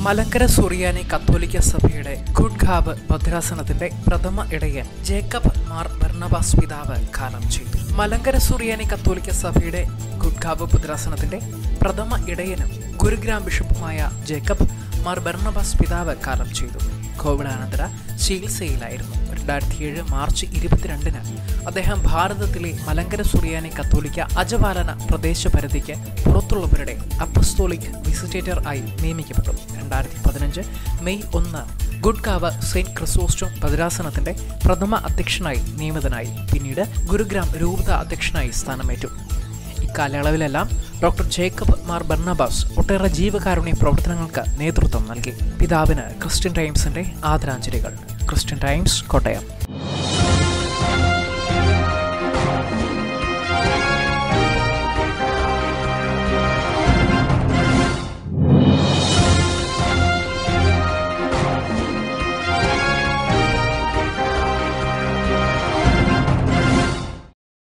മലങ്കര സുറിയാനി കത്തോലിക്ക സഭയുടെ ഗുഡ്ഘാബ് ഭദ്രാസനത്തിന്റെ പ്രഥമ ഇടയൻ ജേക്കബ് മാർ ബർണബാസ് പിതാവ് കാലം ചെയ്തു മലങ്കര സുറിയാനി കത്തോലിക്ക സഭയുടെ ഗുഡ്ഘാബ് ഭദ്രാസനത്തിന്റെ പ്രഥമ ഇടയനും ഗുരുഗ്രാം ബിഷപ്പുമായ ജേക്കബ് മാർ ബർണബാസ് പിതാവ് കാലം ചെയ്തു കോവിഡാനന്തര ചികിത്സയിലായിരുന്നു രണ്ടായിരത്തി ഏഴ് മാർച്ച് ഇരുപത്തിരണ്ടിന് അദ്ദേഹം ഭാരതത്തിലെ മലങ്കര സുറിയാനി കത്തോലിക്ക അജപാലന പ്രദേശ പരിധിക്ക് പുറത്തുള്ളവരുടെ അപ്പസ്തോലിക് വിസിറ്റേറ്റർ ആയി നിയമിക്കപ്പെട്ടു രണ്ടായിരത്തി പതിനഞ്ച് മെയ് ഒന്ന് ഗുഡ്കാവ് സെയിന്റ് ക്രിസോസ്റ്റം ഭദ്രാസനത്തിന്റെ പ്രഥമ അധ്യക്ഷനായി നിയമിതനായി പിന്നീട് ഗുരുഗ്രാം രൂപത അധ്യക്ഷനായി സ്ഥാനമേറ്റു ഇക്കാലയളവിലെല്ലാം ഡോക്ടർ ജേക്കബ് മാർ ബർണബാസ് ഒട്ടേറെ ജീവകാരുണ്യ പ്രവർത്തനങ്ങൾക്ക് നേതൃത്വം നൽകി പിതാവിന് ക്രിസ്ത്യൻ ടൈംസിന്റെ ആദരാഞ്ജലികൾ ക്രിസ്ത്യൻ ടൈംസ് കോട്ടയം